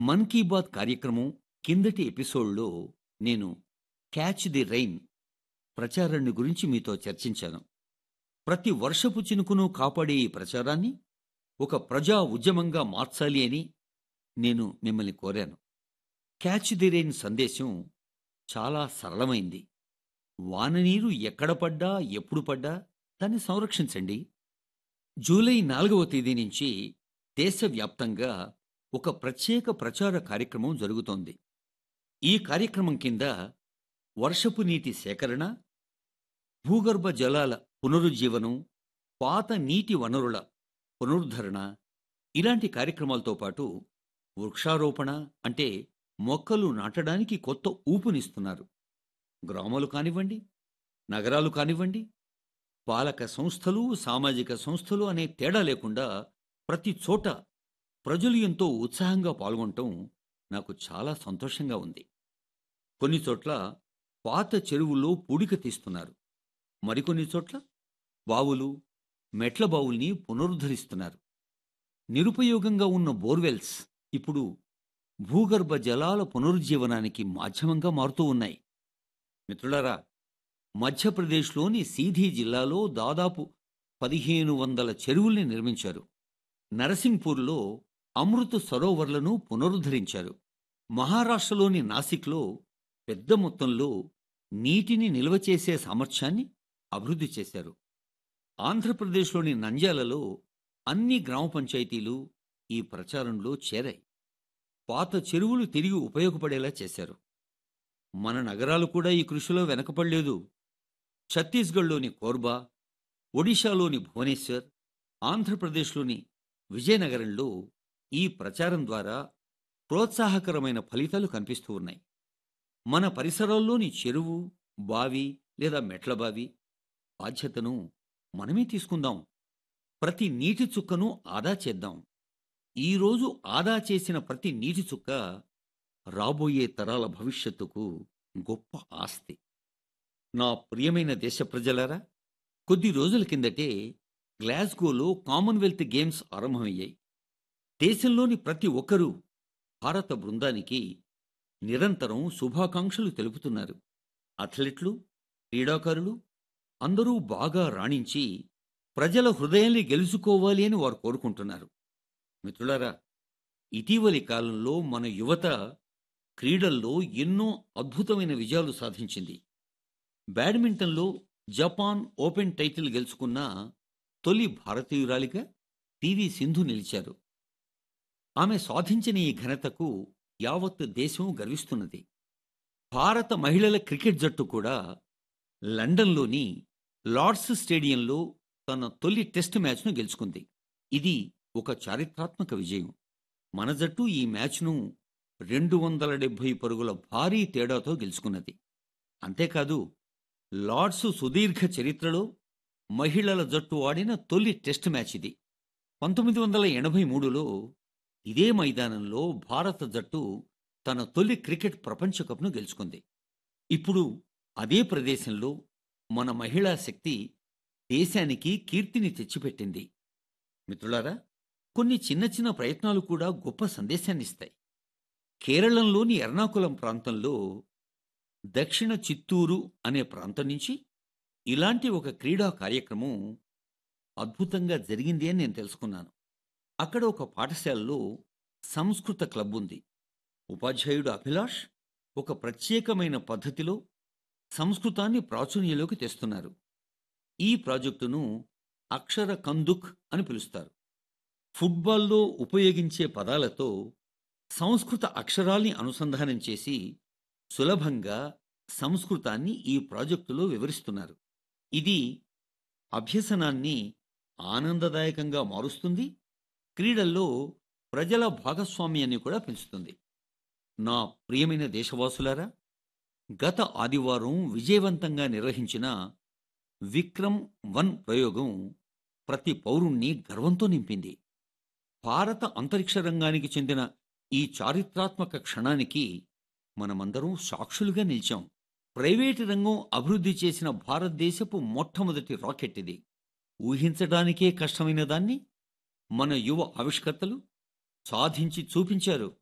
మన్ key bath కార్యక్రమం కిందటి ఎపిసోడ్లో నేను క్యాచ్ ది రైన్ ప్రచారాన్ని గురించి మీతో చర్చించాను ప్రతి వర్షపు చినుకును కాపాడే ఈ ప్రచారాన్ని ఒక ప్రజా ఉద్యమంగా మార్చాలి అని నేను మిమ్మల్ని కోరాను క్యాచ్ ది రైన్ సందేశం చాలా సరళమైంది వాననీరు ఎక్కడ పడ్డా ఎప్పుడు పడ్డా దాన్ని సంరక్షించండి జూలై నాలుగవ తేదీ నుంచి దేశవ్యాప్తంగా ఒక ప్రత్యేక ప్రచార కార్యక్రమం జరుగుతోంది ఈ కార్యక్రమం కింద వర్షపు నీటి సేకరణ భూగర్భ జలాల పునరుజ్జీవనం పాత నీటి వనరుల పునరుద్ధరణ ఇలాంటి కార్యక్రమాలతో పాటు వృక్షారోపణ అంటే మొక్కలు నాటడానికి కొత్త ఊపునిస్తున్నారు గ్రామాలు కానివ్వండి నగరాలు కానివ్వండి పాలక సంస్థలు సామాజిక సంస్థలు అనే తేడా లేకుండా ప్రతి చోట ప్రజలు ఎంతో ఉత్సాహంగా పాల్గొనటం నాకు చాలా సంతోషంగా ఉంది కొన్ని చోట్ల పాత చెరువుల్లో పూడిక తీస్తున్నారు మరికొన్ని చోట్ల బావులు మెట్ల బావుల్ని పునరుద్ధరిస్తున్నారు నిరుపయోగంగా ఉన్న బోర్వెల్స్ ఇప్పుడు భూగర్భ జలాల పునరుజ్జీవనానికి మాధ్యమంగా మారుతూ ఉన్నాయి మిత్రులారా మధ్యప్రదేశ్లోని సీధీ జిల్లాలో దాదాపు పదిహేను వందల చెరువుల్ని నిర్మించారు నరసింగ్పూర్లో అమృత సరోవర్లను పునరుద్ధరించారు మహారాష్ట్రలోని నాసిక్లో పెద్ద మొత్తంలో నీటిని నిల్వ చేసే సామర్థ్యాన్ని అభివృద్ధి చేశారు ఆంధ్రప్రదేశ్లోని నంద్యాలలో అన్ని గ్రామ పంచాయతీలు ఈ ప్రచారంలో చేరాయి పాత చెరువులు తిరిగి ఉపయోగపడేలా చేశారు మన నగరాలు కూడా ఈ కృషిలో వెనకపడలేదు ఛత్తీస్గఢ్లోని కోర్బా ఒడిశాలోని భువనేశ్వర్ ఆంధ్రప్రదేశ్లోని విజయనగరంలో ఈ ప్రచారం ద్వారా ప్రోత్సాహకరమైన ఫలితాలు కనిపిస్తూ ఉన్నాయి మన పరిసరాల్లోని చెరువు బావి లేదా మెట్ల బావి బాధ్యతను మనమే తీసుకుందాం ప్రతి నీటి చుక్కను ఆదా చేద్దాం ఈరోజు ఆదా చేసిన ప్రతి నీటి చుక్క రాబోయే తరాల భవిష్యత్తుకు గొప్ప ఆస్తి నా ప్రియమైన దేశ ప్రజలారా కొద్ది రోజుల కిందటే గ్లాస్గోలో కామన్వెల్త్ గేమ్స్ ఆరంభమయ్యాయి దేశంలోని ప్రతి ఒక్కరూ భారత బృందానికి నిరంతరం శుభాకాంక్షలు తెలుపుతున్నారు అథ్లెట్లు క్రీడాకారులు అందరూ బాగా రాణించి ప్రజల హృదయాల్ని గెలుచుకోవాలి అని వారు కోరుకుంటున్నారు మిత్రులారా ఇటీవలి కాలంలో మన యువత క్రీడల్లో ఎన్నో అద్భుతమైన విజయాలు సాధించింది బ్యాడ్మింటన్లో జపాన్ ఓపెన్ టైటిల్ గెలుచుకున్న తొలి భారతీయురాలిగా పివి సింధు నిలిచారు ఆమె సాధించిన ఈ ఘనతకు యావత్ దేశం గర్విస్తున్నది భారత మహిళల క్రికెట్ జట్టు కూడా లండన్లోని లార్డ్స్ స్టేడియంలో తన తొలి టెస్ట్ మ్యాచ్ను గెలుచుకుంది ఇది ఒక చారిత్రాత్మక విజయం మన జట్టు ఈ మ్యాచ్ను రెండు వందల డెబ్భై పరుగుల భారీ తేడాతో గెలుచుకున్నది అంతేకాదు లార్డ్స్ సుదీర్ఘ చరిత్రలో మహిళల జట్టు ఆడిన తొలి టెస్ట్ మ్యాచ్ ఇది పంతొమ్మిది వందల ఎనభై మూడులో ఇదే మైదానంలో భారత జట్టు తన తొలి క్రికెట్ ప్రపంచ కప్ను గెలుచుకుంది ఇప్పుడు అదే ప్రదేశంలో మన మహిళా శక్తి దేశానికి కీర్తిని తెచ్చిపెట్టింది మిత్రులారా కొన్ని చిన్న చిన్న ప్రయత్నాలు కూడా గొప్ప సందేశాన్నిస్తాయి కేరళంలోని ఎర్నాకుళం ప్రాంతంలో దక్షిణ చిత్తూరు అనే ప్రాంతం నుంచి ఇలాంటి ఒక క్రీడా కార్యక్రమం అద్భుతంగా జరిగింది అని నేను తెలుసుకున్నాను అక్కడ ఒక పాఠశాలలో సంస్కృత క్లబ్ ఉంది ఉపాధ్యాయుడు అభిలాష్ ఒక ప్రత్యేకమైన పద్ధతిలో సంస్కృతాన్ని ప్రాచుర్యంలోకి తెస్తున్నారు ఈ ప్రాజెక్టును అక్షర కందుక్ అని పిలుస్తారు ఫుట్బాల్లో ఉపయోగించే పదాలతో సంస్కృత అక్షరాల్ని అనుసంధానం చేసి సులభంగా సంస్కృతాన్ని ఈ ప్రాజెక్టులో వివరిస్తున్నారు ఇది అభ్యసనాన్ని ఆనందదాయకంగా మారుస్తుంది క్రీడల్లో ప్రజల భాగస్వామ్యాన్ని కూడా పెంచుతుంది నా ప్రియమైన దేశవాసులారా గత ఆదివారం విజయవంతంగా నిర్వహించిన విక్రమ్ వన్ ప్రయోగం ప్రతి పౌరుణ్ణి గర్వంతో నింపింది భారత అంతరిక్ష రంగానికి చెందిన ఈ చారిత్రాత్మక క్షణానికి మనమందరం సాక్షులుగా నిలిచాం ప్రైవేటు రంగం అభివృద్ధి చేసిన భారతదేశపు మొట్టమొదటి రాకెట్ ఇది ఊహించడానికే కష్టమైన దాన్ని మన యువ ఆవిష్కర్తలు సాధించి చూపించారు